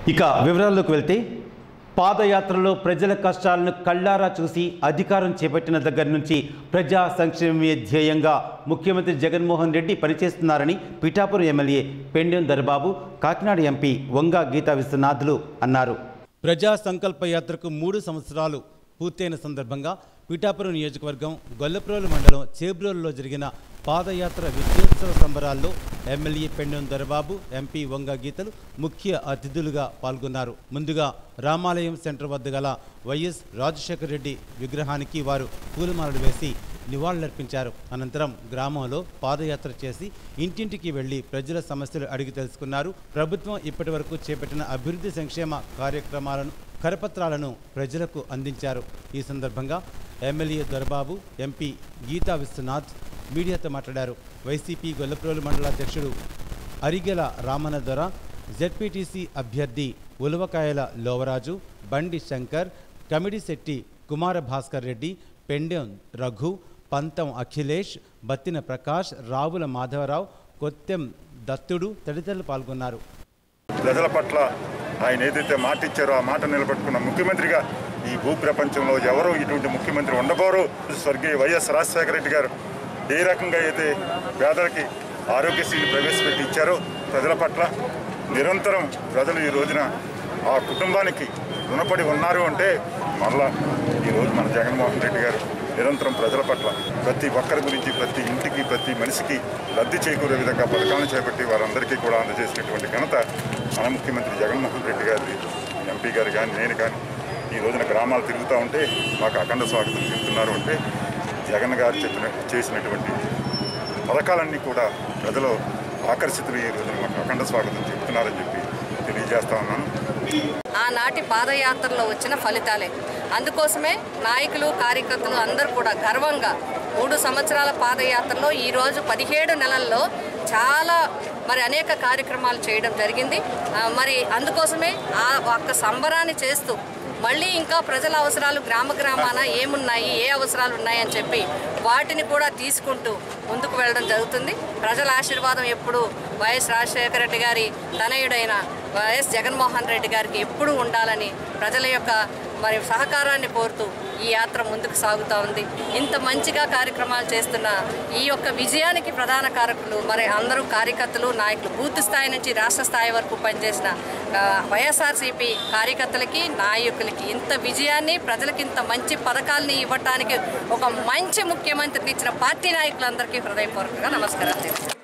ఇక వివరాల్లోకి వెళ్తే పాదయాత్రలో ప్రజల కష్టాలను కళ్ళారా చూసి అధికారం చేపట్టిన దగ్గర నుంచి ప్రజా సంక్షేమమే ధ్యేయంగా ముఖ్యమంత్రి జగన్మోహన్ రెడ్డి పనిచేస్తున్నారని పిఠాపురం ఎమ్మెల్యే పెండెం దర్బాబు కాకినాడ ఎంపీ వంగా గీతా విశ్వనాథులు అన్నారు ప్రజా సంకల్ప యాత్రకు మూడు సంవత్సరాలు పూర్తయిన సందర్భంగా పిఠాపురం నియోజకవర్గం గొల్లప్రోలు మండలం చేబ్రోలులో జరిగిన పాదయాత్ర విజయోత్సవ సంబరాల్లో ఎమ్మెల్యే పెండెం దొరబాబు ఎంపీ వంగ గీతలు ముఖ్య అతిథులుగా పాల్గొన్నారు ముందుగా రామాలయం సెంటర్ వద్ద గల వైఎస్ రాజశేఖర రెడ్డి విగ్రహానికి వారు పూలమాలలు వేసి నివాళులర్పించారు అనంతరం గ్రామంలో పాదయాత్ర చేసి ఇంటింటికి వెళ్లి ప్రజల సమస్యలు అడిగి తెలుసుకున్నారు ప్రభుత్వం ఇప్పటి వరకు చేపట్టిన అభివృద్ధి సంక్షేమ కార్యక్రమాలను కరపత్రాలను ప్రజలకు అందించారు ఈ సందర్భంగా ఎమ్మెల్యే దొరబాబు ఎంపీ గీతా విశ్వనాథ్ మీడియాతో మాట్లాడారు వైసీపీ గొల్లప్రోలు మండల అధ్యక్షుడు అరిగెల రామన దొర జెడ్పీటీసీ అభ్యర్థి ఉలవకాయల లోవరాజు బండి శంకర్ కమిడిశెట్టి కుమార భాస్కర్ రెడ్డి పెండెం రఘు పంతం అఖిలేష్ బత్తిన ప్రకాష్ రావుల మాధవరావు కొత్తెం దత్తుడు తదితరులు పాల్గొన్నారు ప్రజల పట్ల ఆయన ఏదైతే మాట ఇచ్చారో ఆ మాట నిలబెట్టుకున్న ముఖ్యమంత్రిగా ఈ భూ ప్రపంచంలో ఎవరు ఇటువంటి ముఖ్యమంత్రి ఉండబోరు స్వర్గీయ వైఎస్ రాజశేఖర రెడ్డి గారు ఏ రకంగా అయితే పేదలకి ఆరోగ్యశ్రీని ప్రవేశపెట్టి ఇచ్చారో ప్రజల పట్ల నిరంతరం ప్రజలు ఈ రోజున ఆ కుటుంబానికి రుణపడి ఉన్నారు అంటే మరలా ఈరోజు మన జగన్మోహన్ రెడ్డి గారు నిరంతరం ప్రజల పట్ల ప్రతి ఒక్కరి గురించి ప్రతి ఇంటికి ప్రతి మనిషికి లబ్ధి చేకూరే విధంగా పథకాలను చేపట్టి వారందరికీ కూడా అందజేసినటువంటి ఘనత మన ముఖ్యమంత్రి జగన్మోహన్ రెడ్డి గారి ఎంపీ గారు కానీ నేను కానీ ఈ రోజున గ్రామాలు తిరుగుతూ ఉంటే మాకు అఖండ స్వాగతం చెప్తున్నారు అంటే జగన్ గారు చెప్పిన చేసినటువంటి పథకాలన్నీ కూడా ప్రజలు ఆకర్షితులు ఈ రోజున మాకు అఖండ స్వాగతం చెప్తున్నారని చెప్పి తెలియజేస్తా ఉన్నాను ఆనాటి పాదయాత్రలో వచ్చిన ఫలితాలే అందుకోసమే నాయకులు కార్యకర్తలు అందరూ కూడా గర్వంగా మూడు సంవత్సరాల పాదయాత్రలో ఈరోజు పదిహేడు నెలల్లో చాలా మరి అనేక కార్యక్రమాలు చేయడం జరిగింది ఆ, మరి అందుకోసమే ఆ ఒక్క సంబరాన్ని చేస్తూ మళ్ళీ ఇంకా ప్రజల అవసరాలు గ్రామ గ్రామాన ఏమున్నాయి ఏ అవసరాలు ఉన్నాయని చెప్పి వాటిని కూడా తీసుకుంటూ ముందుకు వెళ్ళడం జరుగుతుంది ప్రజల ఆశీర్వాదం ఎప్పుడు వైఎస్ రాజశేఖర రెడ్డి గారి తనయుడైన వైఎస్ జగన్మోహన్ రెడ్డి గారికి ఎప్పుడూ ఉండాలని ప్రజల యొక్క మరి సహకారాన్ని కోరుతూ ఈ యాత్ర ముందుకు సాగుతూ ఉంది ఇంత మంచిగా కార్యక్రమాలు చేస్తున్న ఈ యొక్క విజయానికి ప్రధాన కారకులు మరి అందరూ కార్యకర్తలు నాయకులు బూత్ స్థాయి నుంచి రాష్ట్ర స్థాయి వరకు పనిచేసిన ఆ, వైఎస్ఆర్సీపీ కార్యకర్తలకి నాయకులకి ఇంత విజయాన్ని ప్రజలకి ఇంత మంచి పథకాలని ఇవ్వటానికి ఒక మంచి ముఖ్యమంత్రిని ఇచ్చిన పార్టీ నాయకులందరికీ హృదయపూర్వకంగా నమస్కారాలు తెలియజేస్తున్నాను